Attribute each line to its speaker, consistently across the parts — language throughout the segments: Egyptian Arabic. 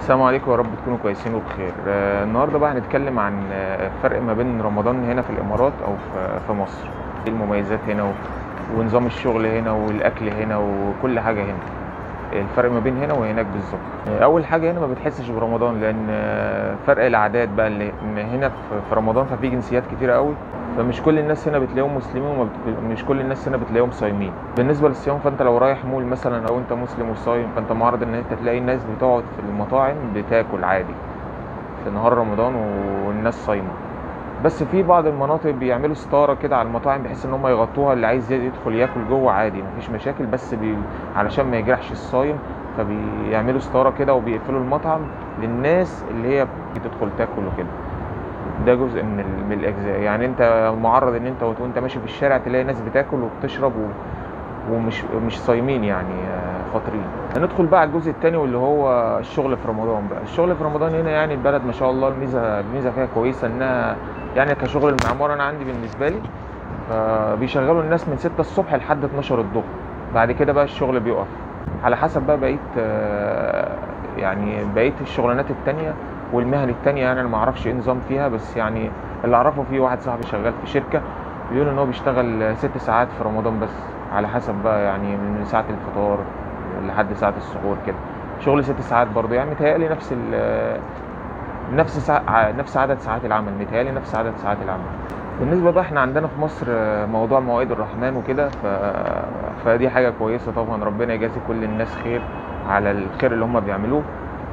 Speaker 1: السلام عليكم يا رب تكونوا كويسين وبخير آه، النهارده بقى هنتكلم عن آه، الفرق ما بين رمضان هنا في الامارات او في في مصر ايه المميزات هنا و- ونظام الشغل هنا والاكل هنا وكل حاجه هنا الفرق ما بين هنا وهناك بالظبط آه، اول حاجه هنا ما بتحسش برمضان لان آه، فرق العادات بقى اللي إن هنا في- في رمضان ففي جنسيات كتيره قوي فمش كل الناس هنا بتلاقيهم مسلمين ومش كل الناس هنا بتلاقيهم صايمين بالنسبه للصيام فانت لو رايح مول مثلا او انت مسلم وصايم فانت معرض ان انت تلاقي الناس بتقعد في المطاعم بتاكل عادي في نهار رمضان والناس صايمه بس في بعض المناطق بيعملوا ستاره كده على المطاعم بحيث ان هم يغطوها اللي عايز يدخل ياكل جوه عادي مفيش مشاكل بس بي... علشان ما يجرحش الصايم فبيعملوا ستاره كده وبيقفلوا المطعم للناس اللي هي بتدخل تاكل وكده ده جزء من ال- من الاجزاء يعني انت معرض ان انت وت- وانت ماشي في الشارع تلاقي ناس بتاكل وبتشرب و... ومش مش صايمين يعني آه، فاطرين هندخل بقى على الجزء الثاني واللي هو الشغل في رمضان بقى الشغل في رمضان هنا يعني البلد ما شاء الله الميزه الميزه فيها كويسه انها يعني كشغل المعمار انا عندي بالنسبه لي فبيشغلوا الناس من 6 الصبح لحد 12 الظهر بعد كده بقى الشغل بيقف على حسب بقى بقيه آه، يعني بقيه الشغلانات التانية والمهن التانية يعني انا ما اعرفش ايه نظام فيها بس يعني اللي اعرفه في واحد صاحبي شغال في شركه بيقول ان هو بيشتغل ست ساعات في رمضان بس على حسب بقى يعني من ساعه الفطار لحد ساعه السحور كده شغل ست ساعات برضه يعني متهيألي نفس ال نفس ساعة نفس عدد ساعات العمل متهيألي نفس عدد ساعات العمل بالنسبة بقى احنا عندنا في مصر آه، موضوع مواعيد الرحمن وكده ف... فدي حاجة كويسة طبعا ربنا يجازي كل الناس خير على الخير اللي هم بيعملوه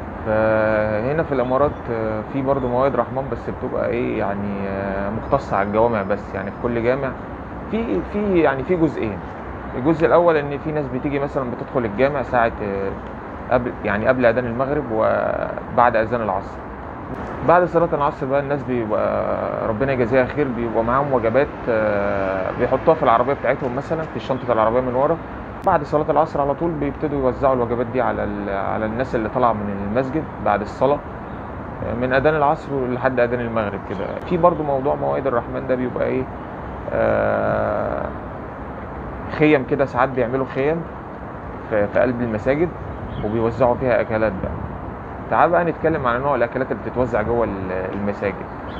Speaker 1: فهنا في الامارات آه، في برضه موائد رحمن بس بتبقى ايه يعني آه، مختصة على الجوامع بس يعني في كل جامع في في يعني في جزئين الجزء الاول ان في ناس بتيجي مثلا بتدخل الجامع ساعة آه، قبل يعني قبل اذان المغرب وبعد اذان العصر بعد صلاة العصر بقى الناس بيبقى ربنا يجازيها خير بيبقى معاهم وجبات آه، بيحطوها في العربية بتاعتهم مثلا في شنطة العربية من ورا بعد صلاة العصر على طول بيبتدوا يوزعوا الوجبات دي على ال- على الناس اللي طالعة من المسجد بعد الصلاة آه، من أذان العصر لحد أذان المغرب كده في برضو موضوع موائد الرحمن ده بيبقى إيه آه، خيم كده ساعات بيعملوا خيم في في قلب المساجد وبيوزعوا فيها أكلات بقى تعال بقى نتكلم عن نوع الاكلات اللي بتتوزع جوه ال- المساجد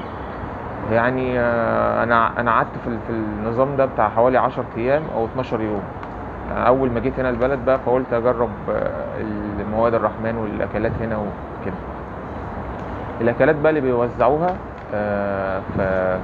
Speaker 1: يعني آه، انا انا قعدت في ال- في النظام ده بتاع حوالي 10 ايام او 12 يوم يعني اول ما جيت هنا البلد بقى فقلت اجرب آه، المواد الرحمن والاكلات هنا وكده الاكلات بقى اللي بيوزعوها آه، ف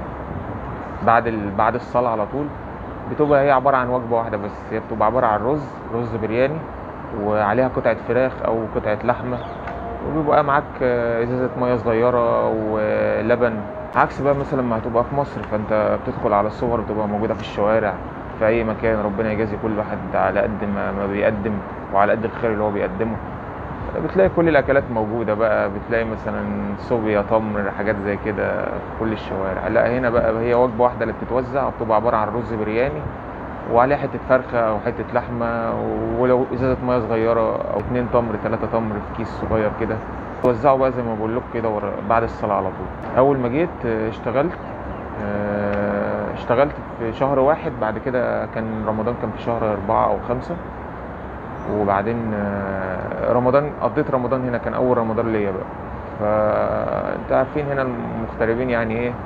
Speaker 1: بعد ال... بعد الصلاه على طول بتبقى هي عباره عن وجبه واحده بس هي بتبقى عباره عن رز رز برياني وعليها قطعه فراخ او قطعه لحمه وبيبقى معاك آه، ازازه ميه صغيره ولبن عكس بقى مثلا ما هتبقى في مصر فانت بتدخل على الصور بتبقى موجوده في الشوارع في اي مكان ربنا يجازي كل واحد على قد ما ما بيقدم وعلى قد الخير اللي هو بيقدمه بتلاقي كل الاكلات موجوده بقى بتلاقي مثلا صوبيا تمر حاجات زي كده في كل الشوارع لا هنا بقى هي وجبه واحده اللي بتتوزع وبتبقى عباره عن رز برياني وعليها حته فرخه او حته لحمه ولو ازازه ميه صغيره او اتنين تمر تلاتة تمر في كيس صغير كده توزعوا بقى زي ما بقول لكم كده ورا- بعد الصلاه على طول اول ما جيت آه، اشتغلت آه، اشتغلت في شهر واحد بعد كده كان رمضان كان في شهر أربعة أو خمسة وبعدين آه، رمضان قضيت رمضان هنا كان أول رمضان ليا بقى فأنت عارفين هنا المغتربين يعني إيه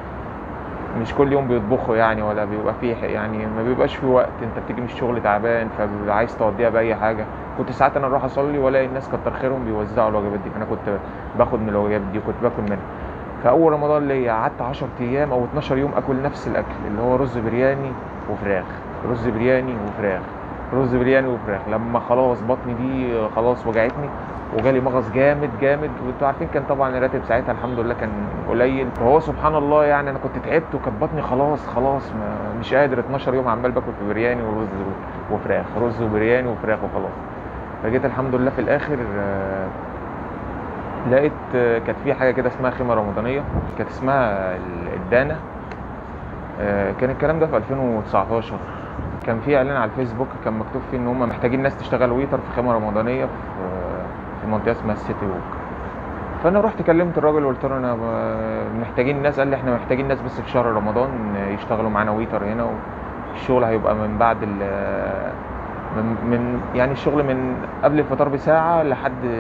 Speaker 1: مش كل يوم بيطبخوا يعني ولا بيبقى فيه يعني ما بيبقاش في وقت انت بتيجي من الشغل تعبان فبيبقى عايز تقضيها باي حاجه كنت ساعات انا اروح اصلي والاقي الناس كتر خيرهم بيوزعوا الوجبات دي فانا كنت باخد من الوجبات دي وكنت باكل منها فاول رمضان ليا قعدت 10 ايام او 12 يوم اكل نفس الاكل اللي هو رز برياني وفراخ رز برياني وفراخ رز برياني وفراخ لما خلاص بطني دي خلاص وجعتني وجالي مغص جامد جامد وانتوا عارفين كان طبعا الراتب ساعتها الحمد لله كان قليل فهو سبحان الله يعني انا كنت تعبت وكانت بطني خلاص خلاص ما مش قادر 12 يوم عمال باكل في برياني ورز وفراخ رز وبرياني وفراخ وخلاص فجيت الحمد لله في الاخر آه، لقيت آه، كانت في حاجه كده اسمها خيمه رمضانيه كانت اسمها ال- الدانه آه، كان الكلام ده في 2019 كان في اعلان على الفيسبوك كان مكتوب فيه ان هم محتاجين ناس تشتغل ويتر في خيمه رمضانيه في في منطقه اسمها السيتي ووك فانا رحت كلمت الراجل وقلت له انا ب- محتاجين ناس قال لي احنا محتاجين ناس بس في شهر رمضان يشتغلوا معانا ويتر هنا والشغل هيبقى من بعد ال من, من يعني الشغل من قبل الفطار بساعة لحد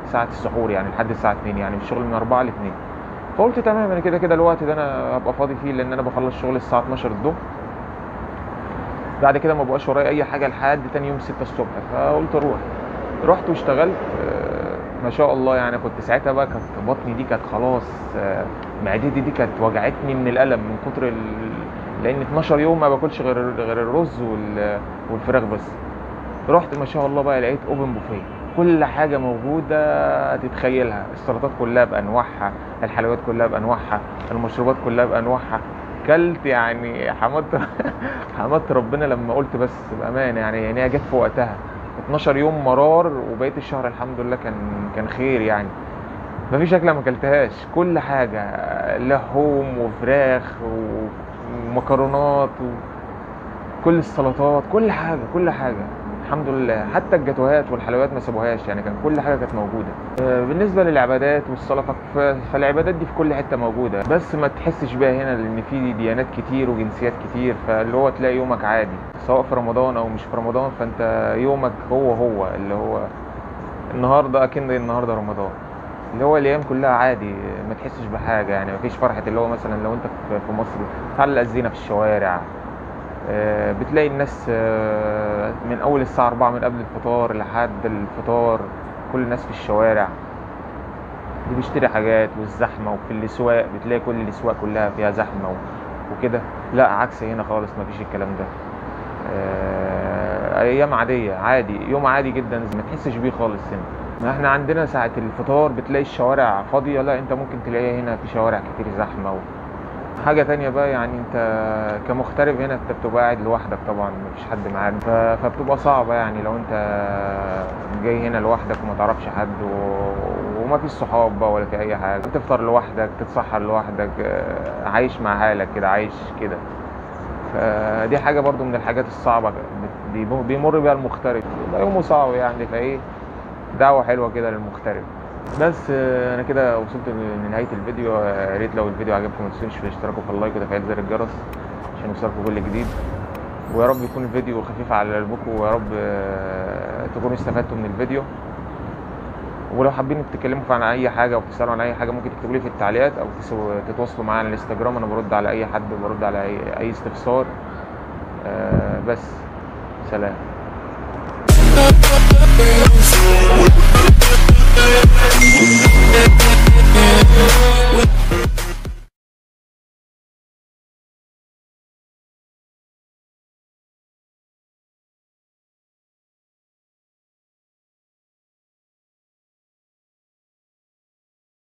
Speaker 1: ساعه السحور يعني لحد الساعه 2 يعني الشغل من 4 ل 2 فقلت تمام انا كده كده الوقت ده انا هبقى فاضي فيه لان انا بخلص شغل الساعه 12 الظهر بعد كده ما بقاش ورايا اي حاجه لحد تاني يوم 6 الصبح فقلت اروح رحت واشتغلت آه، ما شاء الله يعني كنت ساعتها بقى كانت بطني دي كانت خلاص آه، معدتي دي كانت وجعتني من الالم من كتر ال... لان 12 يوم ما باكلش غير غير الرز وال... والفراخ بس رحت ما شاء الله بقى لقيت اوبن بوفيه كل حاجه موجوده تتخيلها السلطات كلها بانواعها الحلويات كلها بانواعها المشروبات كلها بانواعها كلت يعني حمدت حمدت ربنا لما قلت بس بامانه يعني يعني هي جت في وقتها 12 يوم مرار وبقيه الشهر الحمد لله كان كان خير يعني مفيش اكله ما اكلتهاش كل حاجه لحوم وفراخ و- ومكرونات وكل السلطات كل حاجه كل حاجه الحمد لله حتى الجاتوهات والحلويات ما سابوهاش يعني كان كل حاجه كانت موجوده آه، بالنسبه للعبادات والسلطه ف- فالعبادات دي في كل حته موجوده بس ما تحسش بيها هنا لان في ديانات كتير وجنسيات كتير فاللي هو تلاقي يومك عادي سواء في رمضان او مش في رمضان فانت يومك هو هو اللي هو النهارده اكن النهارده رمضان اللي هو الايام كلها عادي ما تحسش بحاجه يعني ما فيش فرحه اللي هو مثلا لو انت في- في مصر تعلق الزينه في الشوارع آه، بتلاقي الناس آه، من اول الساعه 4 من قبل الفطار لحد الفطار كل الناس في الشوارع اللي بيشتري حاجات والزحمه وفي الاسواق بتلاقي كل الاسواق كلها فيها زحمه و- وكده لا عكس هنا خالص ما فيش الكلام ده آه، ايام عاديه عادي يوم عادي جدا ما تحسش بيه خالص هنا احنا عندنا ساعة الفطار بتلاقي الشوارع فاضية لا انت ممكن تلاقيها هنا في شوارع كتير زحمة و... حاجة تانية بقى يعني انت كمغترب هنا انت بتبقى قاعد لوحدك طبعا مفيش حد معاك ف... فبتبقى صعبة يعني لو انت جاي هنا لوحدك وما تعرفش حد و... وما فيش صحاب بقى ولا في اي حاجة تفطر لوحدك تتسحر لوحدك آه، عايش مع حالك كده عايش كده فدي حاجة برضو من الحاجات الصعبة بت- بيمر- بيمر بيها المغترب ده يومه صعب يعني فايه دعوة حلوة كده للمغترب بس آه، انا كده وصلت لنهاية الفيديو آه، يا ريت لو الفيديو عجبكم ما تنسوش في الاشتراك وفي اللايك وتفعيل زر الجرس عشان يوصلكم كل جديد ويا رب يكون الفيديو خفيف على قلبكم ويا رب آه، تكونوا استفدتوا من الفيديو ولو حابين تتكلموا عن اي حاجه او تسالوا عن اي حاجه ممكن تكتبوا لي في التعليقات او تسو- تتواصلوا معايا على الانستجرام انا برد على اي حد برد على اي, أي استفسار آه، بس سلام
Speaker 2: We